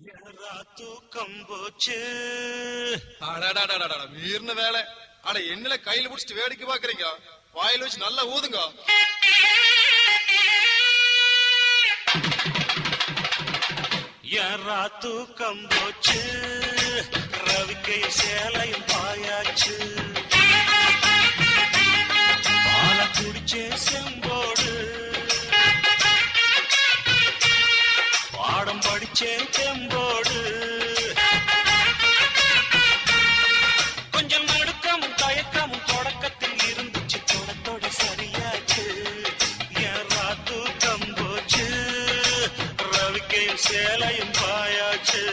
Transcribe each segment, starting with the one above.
என்னடா தூக்கம் போச்சு அடடடடடட, மீறின வேலை அட என்னல கையில புடிச்சிட்டு வேடிக்கை பாக்குறீங்க வாயில வச்சு நல்லா ஊதுங்க யாரா தூக்கம் போச்சு ரவிக்கை சேலையும் பாயாச்சு பால குடிச்சே செம்போடு பாடம் படிச்சேன் செம்போடு கொஞ்சம் நடுக்கமும் தயக்கமும் தொடக்கத்தில் இருந்துச்சு தொடத்தோட சரியாச்சு யாரா தூக்கம் போச்சு ரவிக்கையும் சேலையும் பாயாச்சு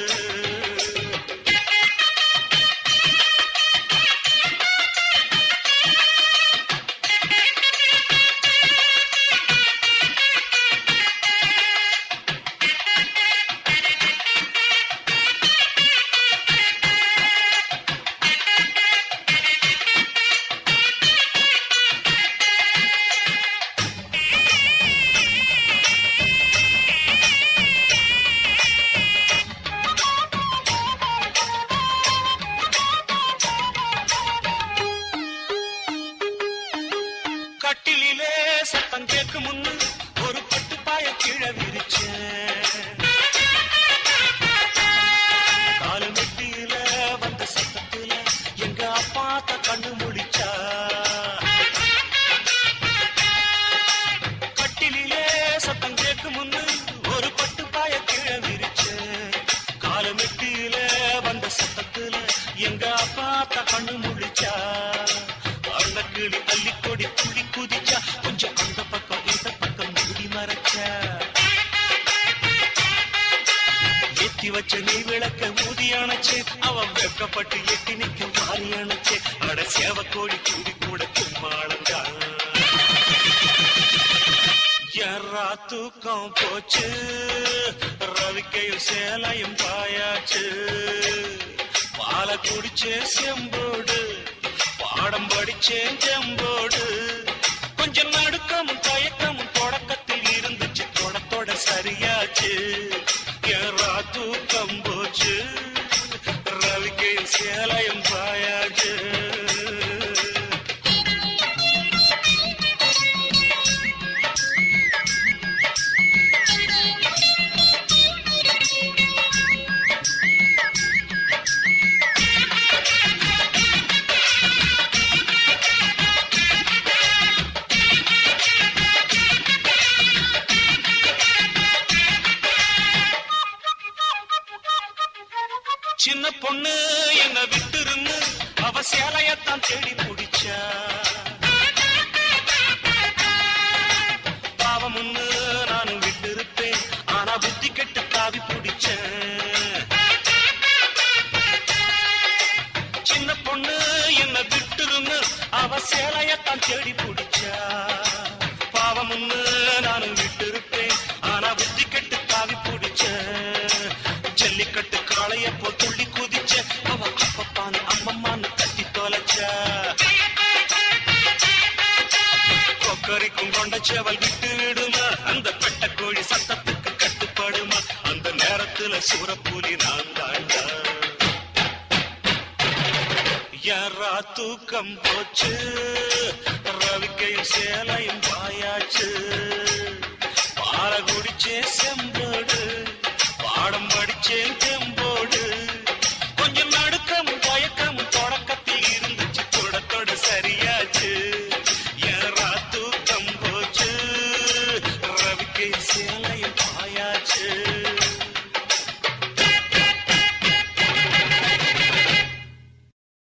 கட்டிலே சத்தம் கேட்கும் முன்னு ஒரு பட்டு பாய கீழே விரிச்சேன் காலு மெட்டியில வந்த சத்தத்துல எங்க அப்பாத்த கண்ணு முடிச்சா கட்டிலே சத்தம் கேட்கும் முன்னு ஒரு பட்டு பாய கீழே விரிச்சேன் காலு மெட்டியில வந்த சத்தத்துல எங்க அப்பாத்த கண்ணு முடிச்சா அண்ண கிளி அள்ளி கொடி துள்ளி குதிச்சா கொஞ்சம் அந்த பக்கம் இந்த பக்கம் மூடி மறைச்சா எத்தி வச்ச நீ விளக்க ஊதி அணைச்சு அவன் வெக்கப்பட்டு எட்டி நிக்க மாறி அணைச்சு அட சேவ கோழி கூடி கூட கும்மாளந்தான் யாரா தூக்கம் போச்சு ரவிக்கையும் சேலையும் பாயாச்சு பால குடிச்சே செம்போடு பாடம் படிச்சேன் செம்போடு கொஞ்சம் நடுக்கமும் தயக்கமும் தொடக்கத்தில் இருந்துச்சு தொடத்தோட சரியாச்சு யாரா தூக்கம் போச்சு ரவிக்கையும் சேலையும் பாயாச்சு சின்ன பொண்ணு என்ன விட்டுருன்னு அவ சேலையத்தான் தேடி பிடிச்சா பாவம் ஒண்ணு நானும் விட்டு இருப்பேன் ஆனா புத்தி கெட்டு தாவி பிடிச்சேன் சின்ன பொண்ணு என்ன விட்டுருன்னு அவ சேலையத்தான் தேடி பிடிச்சா பாவம் ஒண்ணு நானும் விட்டு இருப்பேன் ஆனா புத்தி கெட்டு தாவி பிடிச்சேன் ஜல்லிக்கட்டு காளைய போ துள்ளி குதிச்ச அவ அப்பப்பான்னு அம்மம்மான்னு கட்டி தொலைச்சா கொக்கரிக்கும் கொண்ட சேவல் விட்டு விடுமா அந்த பெட்ட கோழி சத்தத்துக்கு கட்டுப்படுமா அந்த நேரத்துல சூரப்புலி நான் தாண்டா யாரா தூக்கம் போச்சு ரவிக்கையும் சேலையும் பாயாச்சு பால குடிச்சே செம்போடு பாடம் படிச்சேன் தெம்போடு கொஞ்சம் நடுக்கமும் தயக்கமும் தொடக்கத்தில் இருந்துச்சு தொட தொட சரியாச்சு யாரா தூக்கம் போச்சு ரவிக்கை சேலை